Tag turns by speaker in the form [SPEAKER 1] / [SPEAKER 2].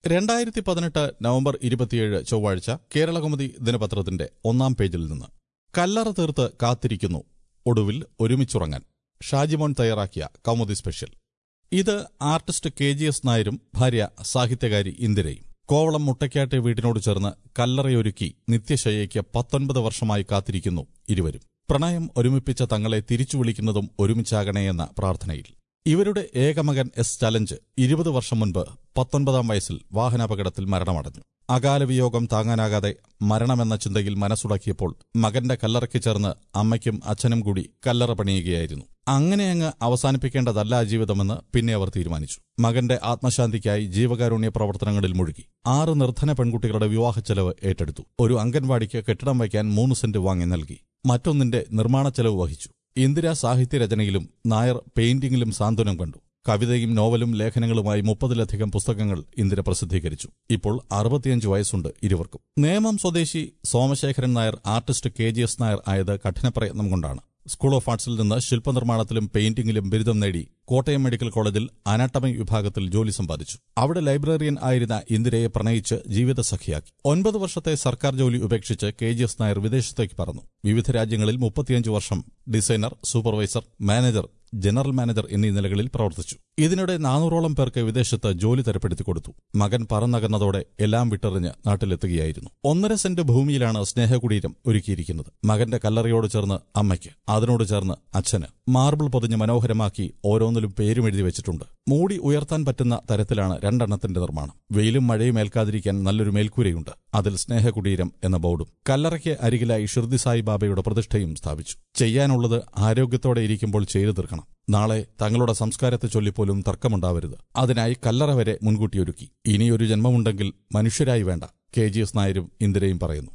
[SPEAKER 1] രണ്ടായിരത്തി പതിനെട്ട് നവംബർ ഇരുപത്തിയേഴ് ചൊവ്വാഴ്ച കേരളകൗമുദി ദിനപത്രത്തിന്റെ ഒന്നാം പേജിൽ നിന്ന് കല്ലറ തീർത്ത് കാത്തിരിക്കുന്നു ഒടുവിൽ ഒരുമിച്ചുറങ്ങാൻ ഷാജിമോൻ തയ്യാറാക്കിയ കൗമുദി സ്പെഷ്യൽ ഇത് ആർട്ടിസ്റ്റ് കെ ജി എസ് നായരും ഭാര്യ സാഹിത്യകാരി ഇന്ദിരയും കോവളം മുട്ടയ്ക്കാട്ടെ വീടിനോട് ചേർന്ന് കല്ലറയൊരുക്കി നിത്യശയ്യയ്ക്ക് പത്തൊൻപത് വർഷമായി കാത്തിരിക്കുന്നു ഇരുവരും പ്രണയം ഒരുമിപ്പിച്ച തങ്ങളെ തിരിച്ചു വിളിക്കുന്നതും ഒരുമിച്ചാകണേയെന്ന പ്രാർത്ഥനയിൽ ഇവരുടെ ഏകമകൻ എസ് ചലഞ്ച് ഇരുപത് വർഷം മുൻപ് പത്തൊൻപതാം വയസ്സിൽ വാഹനാപകടത്തിൽ മരണമടഞ്ഞു അകാല വിയോഗം താങ്ങാനാകാതെ മരണമെന്ന ചിന്തയിൽ മനസ്സുടക്കിയപ്പോൾ മകന്റെ കല്ലറയ്ക്ക് ചേർന്ന് അമ്മയ്ക്കും അച്ഛനും കൂടി കല്ലറ പണിയുകയായിരുന്നു അങ്ങനെ അങ്ങ് അവസാനിപ്പിക്കേണ്ടതല്ല ജീവിതമെന്ന് പിന്നെ അവർ തീരുമാനിച്ചു മകന്റെ ആത്മശാന്തിക്കായി ജീവകാരുണ്യ പ്രവർത്തനങ്ങളിൽ മുഴുകി ആറ് നിർധന പെൺകുട്ടികളുടെ വിവാഹ ചെലവ് ഏറ്റെടുത്തു ഒരു അംഗൻവാടിക്ക് കെട്ടിടം വയ്ക്കാൻ മൂന്ന് സെന്റ് വാങ്ങി നൽകി മറ്റൊന്നിന്റെ നിർമ്മാണ ചെലവ് വഹിച്ചു ഇന്ദിര സാഹിത്യരചനയിലും നായർ പെയിന്റിംഗിലും സാന്ത്വനം കണ്ടു കവിതയും നോവലും ലേഖനങ്ങളുമായി മുപ്പതിലധികം പുസ്തകങ്ങൾ ഇന്ദിര പ്രസിദ്ധീകരിച്ചു ഇപ്പോൾ അറുപത്തിയഞ്ച് വയസ്സുണ്ട് ഇരുവർക്കും നേമം സ്വദേശി Somasekharan Nair artist K G S Nair ആയത് കഠിനപ്രയത്നം കൊണ്ടാണ് സ്കൂൾ ഓഫ് ആർട്സിൽ നിന്ന് ശില്പനിർമ്മാണത്തിലും പെയിന്റിംഗിലും ബിരുദം നേടി കോട്ടയം മെഡിക്കൽ കോളേജിൽ അനാട്ടമി വിഭാഗത്തിൽ ജോലി സമ്പാദിച്ചു അവിടെ ലൈബ്രറിയൻ ആയിരുന്ന ഇന്ദിരയെ പ്രണയിച്ച് ജീവിതസഖിയാക്കി ഒൻപത് വർഷത്തെ സർക്കാർ ജോലി ഉപേക്ഷിച്ച് കെ ജി എസ് നായർ വിദേശത്തേക്ക് പറന്നു വിവിധ രാജ്യങ്ങളിൽ മുപ്പത്തിയഞ്ച് വർഷം designer supervisor manager general manager എന്നീ നിലകളിൽ പ്രവർത്തിച്ചു ഇതിനിടെ നാനൂറോളം പേർക്ക് വിദേശത്ത് ജോലി തരപ്പെടുത്തി കൊടുത്തു മകൻ പറന്നകന്നതോടെ എല്ലാം വിട്ടെറിഞ്ഞ് നാട്ടിലെത്തുകയായിരുന്നു ഒന്നര സെന്റ് ഭൂമിയിലാണ് സ്നേഹകുടീരം ഒരുക്കിയിരിക്കുന്നത് മകന്റെ കല്ലറയോട് ചേർന്ന് അമ്മയ്ക്ക് അതിനോട് ചേർന്ന് അച്ഛന് മാർബിൾ പൊതിഞ്ഞ് മനോഹരമാക്കി ഓരോന്നിലും പേരും എഴുതി വെച്ചിട്ടുണ്ട് മൂടി ഉയർത്താൻ പറ്റുന്ന തരത്തിലാണ് രണ്ടെണ്ണത്തിന്റെ നിർമ്മാണം വെയിലും മഴയും ഏൽക്കാതിരിക്കാൻ നല്ലൊരു മേൽക്കൂരയുണ്ട് അതിൽ സ്നേഹകുടീരം എന്ന ബോർഡും കല്ലറയ്ക്ക് അരികിലായി ഷിർദി സായിബാബയുടെ പ്രതിഷ്ഠയും സ്ഥാപിച്ചു ചെയ്യാനുള്ളത് ആരോഗ്യത്തോടെ ഇരിക്കുമ്പോൾ ചെയ്തു തീർക്കണം നാളെ തങ്ങളുടെ സംസ്കാരത്തെ ചൊല്ലിപ്പോലും തർക്കമുണ്ടാവരുത് അതിനായി കല്ലറ വരെ മുൻകൂട്ടി ഒരുക്കി ഇനിയൊരു ജന്മമുണ്ടെങ്കിൽ മനുഷ്യരായി വേണ്ട കെ ജി എസ് നായരും ഇന്ദിരയും പറയുന്നു